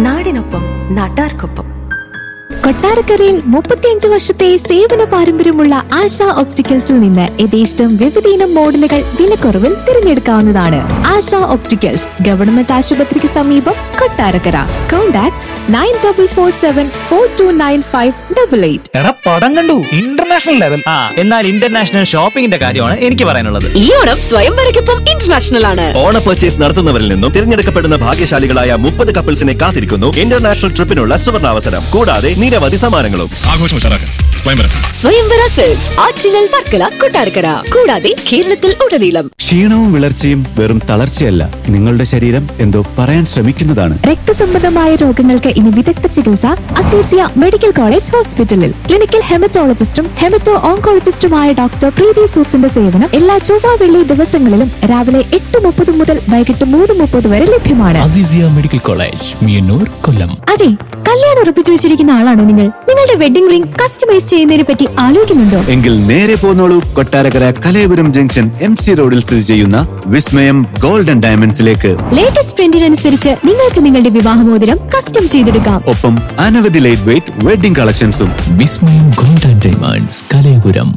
നാടിനൊപ്പം നാട്ടാർക്കൊപ്പം കൊട്ടാരക്കരയിൽ മുപ്പത്തിയഞ്ച് വർഷത്തെ സേവന പാരമ്പര്യമുള്ള ആശ ഒപ്റ്റിക്കൽസിൽ നിന്ന് യഥേഷ്ടം വിവിധയിനം മോഡലുകൾ വിലക്കുറവിൽ തിരഞ്ഞെടുക്കാവുന്നതാണ് ആശ ഒപ്റ്റിക്കൽസ് ഗവൺമെന്റ് ആശുപത്രിക്ക് സമീപം Kottarakkara contact nine double four seven four two nine five double eight എടാ പടം കണ്ടു ഇന്റർനാഷണൽ ലെവൽ ആ എന്നാൽ ഇന്റർനാഷണൽ ഷോപ്പിംഗിന്റെ കാര്യമാണ് എനിക്ക് പറയാനുള്ളത് ഈ ഓണം സ്വയംവരയ്ക്കൊപ്പം ഇന്റർനാഷണൽ ആണ് ഓണ പർച്ചേസ് നടത്തുന്നവരിൽ നിന്നും തിരഞ്ഞെടുക്കപ്പെടുന്ന ഭാഗ്യശാലികളായ മുപ്പത് കപ്പിൾസിനെ കാത്തിരിക്കുന്നു ഇന്റർനാഷണൽ ട്രിപ്പിനുള്ള സുവർണാവസരം കൂടാതെ നിരവധി സമ്മാനങ്ങളും ആഘോഷം ഉഷാറാക്കാൻ സ്വയംവരം സ്വയംവര സെൽസ് ആറ്റിങ്ങൽ വർക്കല കൊട്ടാരക്കര കൂടാതെ കേരളത്തിൽ ഉടനീളം ക്ഷീണവും വിളർച്ചയും വെറും തളർച്ചയല്ല നിങ്ങളുടെ ശരീരം എന്തോ പറയാൻ ശ്രമിക്കുന്നതാണ് രക്തസംബന്ധമായ രോഗങ്ങൾക്ക് ഇനി വിദഗ്ധ ചികിത്സ അസീസിയ മെഡിക്കൽ കോളേജ് ഹോസ്പിറ്റലിൽ ക്ലിനിക്കൽ ഹെമറ്റോളജിസ്റ്റും ഹെമറ്റോ ഓങ്കോളജിസ്റ്റുമായ ഡോക്ടർ പ്രീതി സൂസിന്റെ സേവനം എല്ലാ ചൊവ്വ വെള്ളി ദിവസങ്ങളിലും രാവിലെ എട്ട് മുപ്പത് മുതൽ വൈകിട്ട് മൂന്ന് മുപ്പത് വരെ ലഭ്യമാണ് അസീസിയ മെഡിക്കൽ കോളേജ് മിയന്നൂർ കൊല്ലം അതെ കല്യാണം ഉറപ്പിച്ചു വെച്ചിരിക്കുന്ന ആളാണോ നിങ്ങൾ നിങ്ങളുടെ വെഡിംഗ് റിംഗ് കസ്റ്റമൈസ് ചെയ്യുന്നതിനെ പറ്റി ആലോചിക്കുന്നുണ്ടോ എങ്കിൽ നേരെ പോന്നോളൂ Kottarakkara Kalayapuram junction M C റോഡിൽ സ്ഥിതി ചെയ്യുന്ന വിസ്മയം ഗോൾഡൻ ഡയമണ്ട്സിലേക്ക് ലേറ്റസ്റ്റ് ട്രെൻഡിനനുസരിച്ച് നിങ്ങൾക്ക് നിങ്ങളുടെ വിവാഹമോതിരം കസ്റ്റം ചെയ്തെടുക്കാം ഒപ്പം അനവധി ലൈറ്റ് വെയിറ്റ് വെഡിംഗ് കളക്ഷൻസും Vismayam golden diamonds Kalayapuram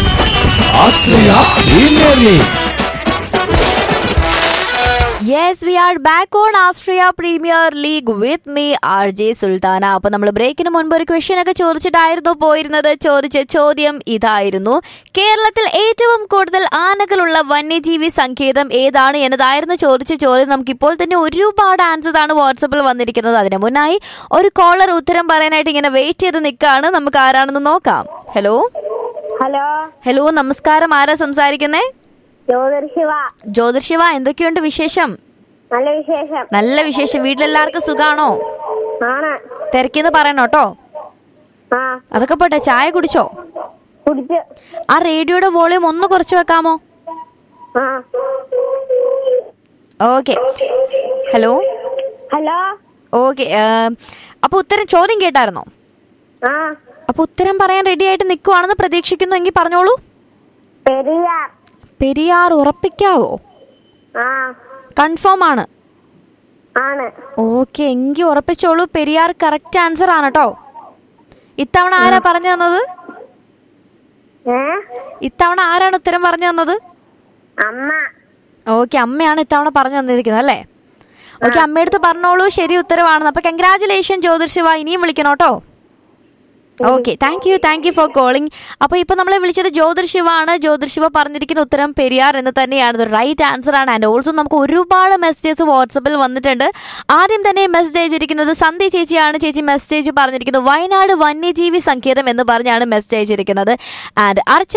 yes we are back on Austria premier league with me R J Sultana അപ്പൊ നമ്മൾ ബ്രേക്കിന് മുൻപ് ഒരു ക്വസ്റ്റ്യൻ ഒക്കെ ചോദിച്ചിട്ടായിരുന്നു പോയിരുന്നത് ചോദിച്ച ചോദ്യം ഇതായിരുന്നു കേരളത്തിൽ ഏറ്റവും കൂടുതൽ ആനകളുള്ള വന്യജീവി സങ്കേതം ഏതാണ് എന്നതായിരുന്നു ചോദിച്ച ചോദ്യം നമുക്ക് ഇപ്പോൾ തന്നെ ഒരുപാട് ആൻസേഴ്സ് ആണ് വാട്സപ്പിൽ വന്നിരിക്കുന്നത് അതിന് മുന്നായി ഒരു കോളർ ഉത്തരം പറയാനായിട്ട് ഇങ്ങനെ വെയിറ്റ് ചെയ്ത് നിൽക്കുകയാണ് നമുക്ക് ആരാണെന്ന് നോക്കാം ഹലോ ഹലോ ഹലോ നമസ്കാരം ആരാ സംസാരിക്കുന്നേ ജ്യോതിർശിവ ജ്യോതിർശിവ എന്തൊക്കെയുണ്ട് വിശേഷം നല്ല വിശേഷം നല്ല വിശേഷം വീട്ടിലെല്ലാവർക്കും സുഖാണോ ആണ് തിരക്കിന്ന് പറയണോ കേട്ടോ ആ അതൊക്കെ പോട്ടെ ചായ കുടിച്ചോ കുടിച്ച് ആ റേഡിയോയുടെ വോളിയം ഒന്ന് കുറച്ച് വെക്കാമോ ആ ഓക്കെ ഹലോ ഹലോ ഓക്കെ അപ്പൊ ഉത്തരം ചോദ്യം കേട്ടായിരുന്നോ ആ അപ്പൊ ഉത്തരം പറയാൻ റെഡി ആയിട്ട് നിൽക്കുവാണെന്ന് പ്രതീക്ഷിക്കുന്നു എങ്കിൽ പറഞ്ഞോളൂ പെരിയാർ പെരിയാർ ഉറപ്പിക്കാവോ ആ കൺഫേം ആണ് ആണ് ഓക്കെ എങ്കിൽ ഉറപ്പിച്ചോളൂ പെരിയാർ കറക്റ്റ് ആൻസർ ആണ് കേട്ടോ ഇത്തവണ ആരാ പറഞ്ഞു തന്നത് ഏ ഇത്തവണ ആരാണ് ഉത്തരം പറഞ്ഞു തന്നത് അമ്മ ഓക്കെ അമ്മയാണ് ഇത്തവണ പറഞ്ഞു തന്നിരിക്കുന്നത് അല്ലേ ഓക്കെ അമ്മയടുത്ത് പറഞ്ഞോളൂ ശരി ഉത്തരവാണെന്ന് അപ്പൊ കൺഗ്രാചുലേഷൻ ജ്യോതിർശിവ ഇനിയും വിളിക്കണം കേട്ടോ okay thank you thank you for calling അപ്പൊ ഇപ്പൊ നമ്മളെ വിളിച്ചത് ജ്യോതിർശിവ ആണ് ജ്യോതിർശിവ പറഞ്ഞിരിക്കുന്ന ഉത്തരം പെരിയാർ എന്ന് തന്നെയാണ് റൈറ്റ് ആൻസർ ആണ് ആൻഡ് ഓൾസോ നമുക്ക് ഒരുപാട് മെസ്സേജസ് വാട്സപ്പിൽ വന്നിട്ടുണ്ട് ആദ്യം തന്നെ മെസ്സേജ് അയച്ചിരിക്കുന്നത് സന്ധി ചേച്ചിയാണ് ചേച്ചി മെസ്സേജ് പറഞ്ഞിരിക്കുന്നത് വയനാട് വന്യജീവി സങ്കേതം എന്ന് പറഞ്ഞാണ് മെസ്സേജ് അയച്ചിരിക്കുന്നത് ആൻഡ് അർച്ച